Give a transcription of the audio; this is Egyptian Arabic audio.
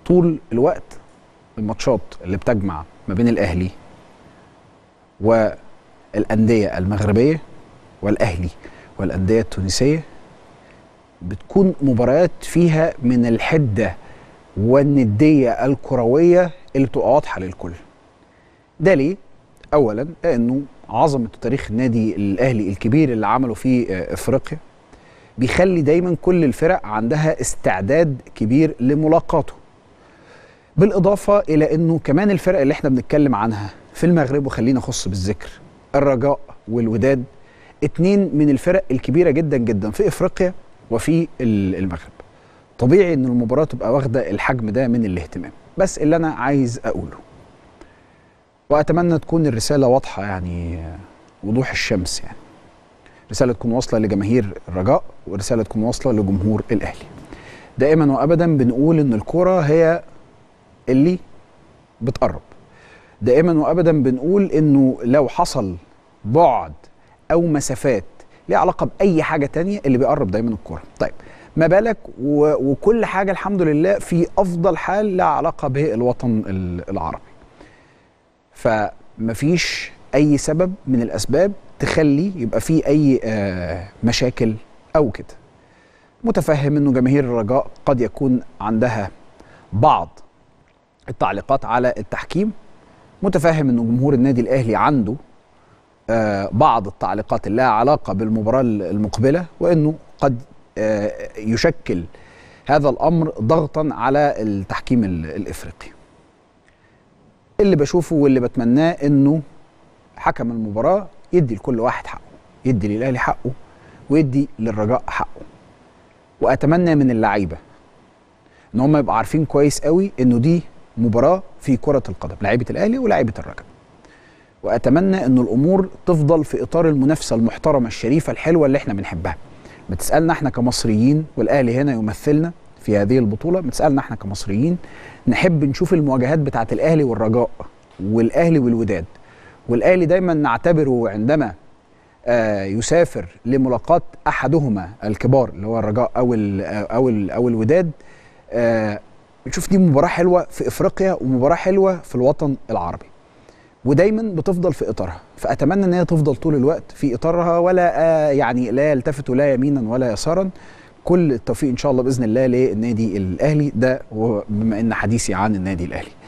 طول الوقت الماتشات اللي بتجمع ما بين الاهلي والانديه المغربيه والاهلي والانديه التونسيه بتكون مباريات فيها من الحده والنديه الكرويه اللي بتبقى واضحه للكل. ده ليه؟ اولا لانه عظمه تاريخ النادي الاهلي الكبير اللي عمله في افريقيا بيخلي دايما كل الفرق عندها استعداد كبير لملاقاته. بالاضافه الى انه كمان الفرق اللي احنا بنتكلم عنها في المغرب وخلينا اخص بالذكر الرجاء والوداد اتنين من الفرق الكبيره جدا جدا في افريقيا وفي المغرب. طبيعي ان المباراه تبقى واخده الحجم ده من الاهتمام، بس اللي انا عايز اقوله واتمنى تكون الرساله واضحه يعني وضوح الشمس يعني. رساله تكون واصله لجماهير الرجاء ورساله تكون واصله لجمهور الاهلي. دائما وابدا بنقول ان الكره هي اللي بتقرب. دائما وابدا بنقول انه لو حصل بعد او مسافات ليها علاقه باي حاجه تانية اللي بيقرب دايما الكوره طيب ما بالك و... وكل حاجه الحمد لله في افضل حال لها علاقه بالوطن العربي فمفيش اي سبب من الاسباب تخلي يبقى في اي آه مشاكل او كده متفهم انه جماهير الرجاء قد يكون عندها بعض التعليقات على التحكيم متفهم انه جمهور النادي الاهلي عنده آه بعض التعليقات اللي لها علاقه بالمباراه المقبله وانه قد آه يشكل هذا الامر ضغطا على التحكيم الافريقي. اللي بشوفه واللي بتمناه انه حكم المباراه يدي لكل واحد حقه، يدي للاهلي حقه ويدي للرجاء حقه. واتمنى من اللعيبه ان هم يبقوا عارفين كويس قوي انه دي مباراه في كره القدم، لعيبه الاهلي ولاعيبه الرجاء. واتمنى ان الامور تفضل في اطار المنافسه المحترمه الشريفه الحلوه اللي احنا بنحبها بتسالنا احنا كمصريين والاهلي هنا يمثلنا في هذه البطوله بتسالنا احنا كمصريين نحب نشوف المواجهات بتاعه الاهلي والرجاء والاهلي والوداد والاهلي دايما نعتبره عندما آه يسافر لملاقاه احدهما الكبار اللي هو الرجاء او ال او ال او الوداد آه نشوف دي مباراه حلوه في افريقيا ومباراه حلوه في الوطن العربي ودايما بتفضل في اطارها فاتمنى ان هي تفضل طول الوقت في اطارها ولا آه يعني لا يلتفتوا لا يمينا ولا يسارا كل التوفيق ان شاء الله باذن الله للنادي الاهلي ده بما ان حديثي عن النادي الاهلي